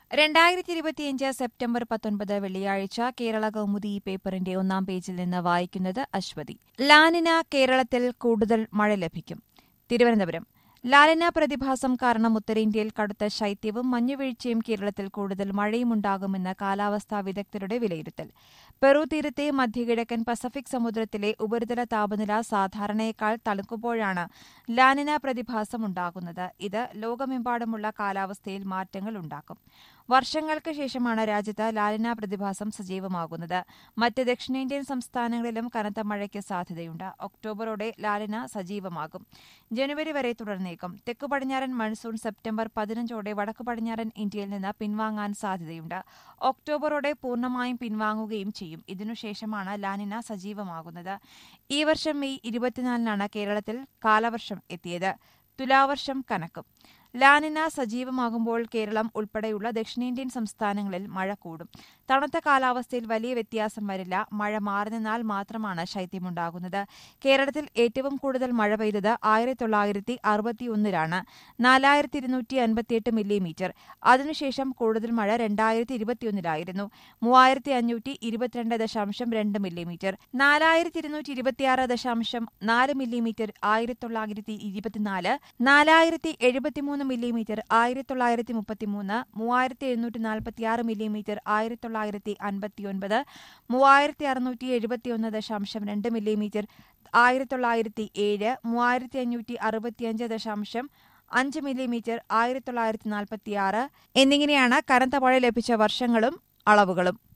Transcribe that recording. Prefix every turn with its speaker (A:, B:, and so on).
A: രണ്ടായിരത്തി ഇരുപത്തിയഞ്ച് സെപ്റ്റംബർ പത്തൊൻപത് വെള്ളിയാഴ്ച കേരള കൗമുദി പേപ്പറിന്റെ ഒന്നാം പേജിൽ നിന്ന് വായിക്കുന്നത് അശ്വതി ലാനിന കേരളത്തിൽ കൂടുതൽ മഴ ലഭിക്കും തിരുവനന്തപുരം ലാലിന പ്രതിഭാസം കാരണം ഉത്തരേന്ത്യയിൽ കടുത്ത ശൈത്യവും മഞ്ഞുവീഴ്ചയും കേരളത്തിൽ കൂടുതൽ മഴയും ഉണ്ടാകുമെന്ന് കാലാവസ്ഥാ വിദഗ്ധരുടെ വിലയിരുത്തൽ പെറു തീരത്തെ മധ്യകിഴക്കൻ പസഫിക് സമുദ്രത്തിലെ ഉപരിതല താപനില സാധാരണയേക്കാൾ തണുക്കുമ്പോഴാണ് ലാനിന പ്രതിഭാസം ഉണ്ടാകുന്നത് ഇത് ലോകമെമ്പാടുമുള്ള കാലാവസ്ഥയിൽ മാറ്റങ്ങൾ ഉണ്ടാക്കും വർഷങ്ങൾക്ക് ശേഷമാണ് രാജ്യത്ത് ലാലിന പ്രതിഭാസം സജീവമാകുന്നത് മറ്റ് ദക്ഷിണേന്ത്യൻ സംസ്ഥാനങ്ങളിലും കനത്ത മഴയ്ക്ക് സാധ്യതയുണ്ട് ഒക്ടോബറോടെ ലാലിന സജീവമാകും ജനുവരി വരെ തുടർന്നേക്കും തെക്കു പടിഞ്ഞാറൻ മൺസൂൺ സെപ്റ്റംബർ പതിനഞ്ചോടെ വടക്കു പടിഞ്ഞാറൻ ഇന്ത്യയിൽ നിന്ന് പിൻവാങ്ങാൻ സാധ്യതയുണ്ട് ഒക്ടോബറോടെ പൂർണ്ണമായും പിൻവാങ്ങുകയും ചെയ്യും ഇതിനുശേഷമാണ് ലാനിന സജീവമാകുന്നത് ഈ വർഷം മെയ് ഇരുപത്തിനാലിനാണ് കേരളത്തിൽ കാലവർഷം എത്തിയത് തുലാവർഷം കനക്കും ലാനിന സജീവമാകുമ്പോൾ കേരളം ഉൾപ്പെടെയുള്ള ദക്ഷിണേന്ത്യൻ സംസ്ഥാനങ്ങളിൽ മഴ കൂടും തണുത്ത കാലാവസ്ഥയിൽ വലിയ വ്യത്യാസം വരില്ല മഴ മാറി നിന്നാൽ മാത്രമാണ് ശൈത്യമുണ്ടാകുന്നത് കേരളത്തിൽ ഏറ്റവും കൂടുതൽ മഴ പെയ്തത് ആയിരത്തി തൊള്ളായിരത്തി അറുപത്തിയൊന്നിലാണ് നാലായിരത്തി ഇരുന്നൂറ്റി അൻപത്തിയെട്ട് മില്ലിമീറ്റർ അതിനുശേഷം കൂടുതൽ മഴ രണ്ടായിരത്തി ഇരുപത്തിയൊന്നിലായിരുന്നു മൂവായിരത്തി അഞ്ഞൂറ്റി ഇരുപത്തിരണ്ട് ദശാംശം രണ്ട് മില്ലിമീറ്റർ നാലായിരത്തി ഇരുന്നൂറ്റി ഇരുപത്തിയാറ് ദശാംശം നാല് മില്ലിമീറ്റർ ആയിരത്തി തൊള്ളായിരത്തി ഇരുപത്തിനാല് നാലായിരത്തി എഴുപത്തിമൂന്ന് മില്ലിമീറ്റർ ആയിരത്തി തൊള്ളായിരത്തി മുപ്പത്തിമൂന്ന് മൂവായിരത്തി എഴുന്നൂറ്റി നാൽപ്പത്തിയാറ് മില്ലിമീറ്റർ ആയിരത്തി തൊള്ളായിരത്തി അൻപത്തിയൊൻപത് മൂവായിരത്തി അറുന്നൂറ്റി എഴുപത്തിയൊന്ന് ദശാംശം രണ്ട് മില്ലിമീറ്റർ ആയിരത്തി തൊള്ളായിരത്തി ഏഴ് മൂവായിരത്തി അഞ്ഞൂറ്റി അറുപത്തിയഞ്ച് ദശാംശം അഞ്ച് മില്ലിമീറ്റർ ആയിരത്തി തൊള്ളായിരത്തി നാൽപ്പത്തിയാറ് എന്നിങ്ങനെയാണ് കനത്ത മഴ ലഭിച്ച വർഷങ്ങളും അളവുകളും